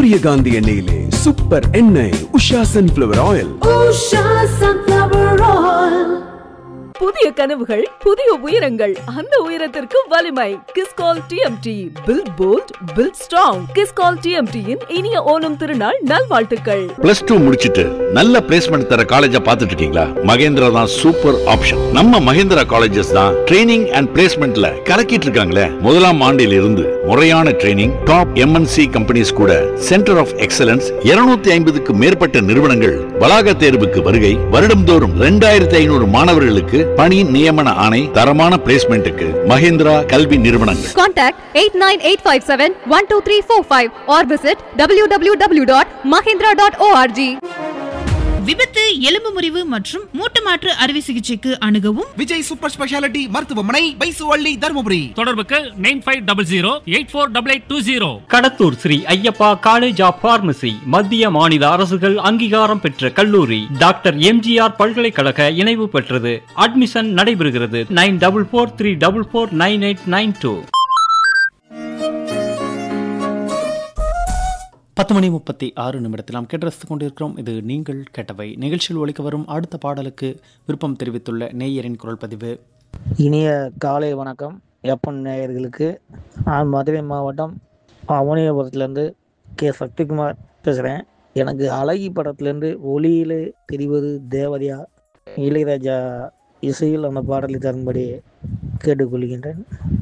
சூரியகாந்தி எண்ணெயிலே சூப்பர் எண்ணெய் Usha sunflower oil Usha Sunflower Oil. புதிய கனவுகள் புதிய உயரங்கள் அந்த உயரத்திற்கு வலிமை Kiscol TMT build bold build strong Kiscol டிஎம்டியின் இனிய ஓணம் திருநாள் நல்வாழ்த்துக்கள் பிளஸ் டூ முடிச்சிட்டு நல்ல பிளேஸ்மெண்ட் தர காலேஜ பாத்துட்டு இருக்கீங்களா மகேந்திரா தான் சூப்பர் ஆப்ஷன் நம்ம மகேந்திரா காலேஜஸ் தான் ட்ரைனிங் அண்ட் பிளேஸ்மெண்ட்ல கலக்கிட்டு இருக்காங்களே முதலாம் ஆண்டில் இருந்து முறையான ட்ரைனிங் டாப் எம்என்சி கம்பெனிஸ் கூட சென்டர் ஆஃப் எக்ஸலன்ஸ் 250 ஐம்பதுக்கு மேற்பட்ட நிறுவனங்கள் வளாக தேர்வுக்கு வருகை வருடம்தோறும் ரெண்டாயிரத்தி ஐநூறு மாணவர்களுக்கு பணி நியமன ஆணை தரமான பிளேஸ்மெண்ட்டுக்கு மகேந்திரா கல்வி நிறுவனங்கள் Contact 89857-12345 or visit www.mahindra.org. விபத்து எலும்பு முறிவு மற்றும் மூட்டு மாற்று அறுவை சிகிச்சைக்கு அணுகவும் விஜய் சூப்பர் ஸ்பெஷாலிட்டி மருத்துவமனை பைசுவள்ளி தருமபுரி தொடர்புக்கு nine five double zero eight four double eight two zero Kadathur Sri Ayyappa college of pharmacy மத்திய மாநில அரசுகள் அங்கீகாரம் பெற்ற கல்லூரி டாக்டர் எம்ஜிஆர் பல்கலைக்கழக இணைவு பெற்றது அட்மிஷன் நடைபெறுகிறது nine double four three double four nine eight nine two பத்து மணி முப்பத்தி ஆறு நிமிடத்தில் நாம் கேட்டு கொண்டிருக்கிறோம் இது நீங்கள் கேட்டவை நிகழ்ச்சியில் ஒழிக்க வரும் அடுத்த பாடலுக்கு விருப்பம் தெரிவித்துள்ள நேயரின் குரல் பதிவு இனிய காலை வணக்கம் எப்பன் நேயர்களுக்கு நான் மதுரை மாவட்டம் அவனியபுரத்துலேருந்து கே சக்திகுமார் பேசுகிறேன் எனக்கு அழகி படத்துலேருந்து ஒளியிலே தெரிவது தேவதையா இளையராஜா இசையில் அந்த பாடலை தரும்படி கேட்டுக்கொள்கின்றேன்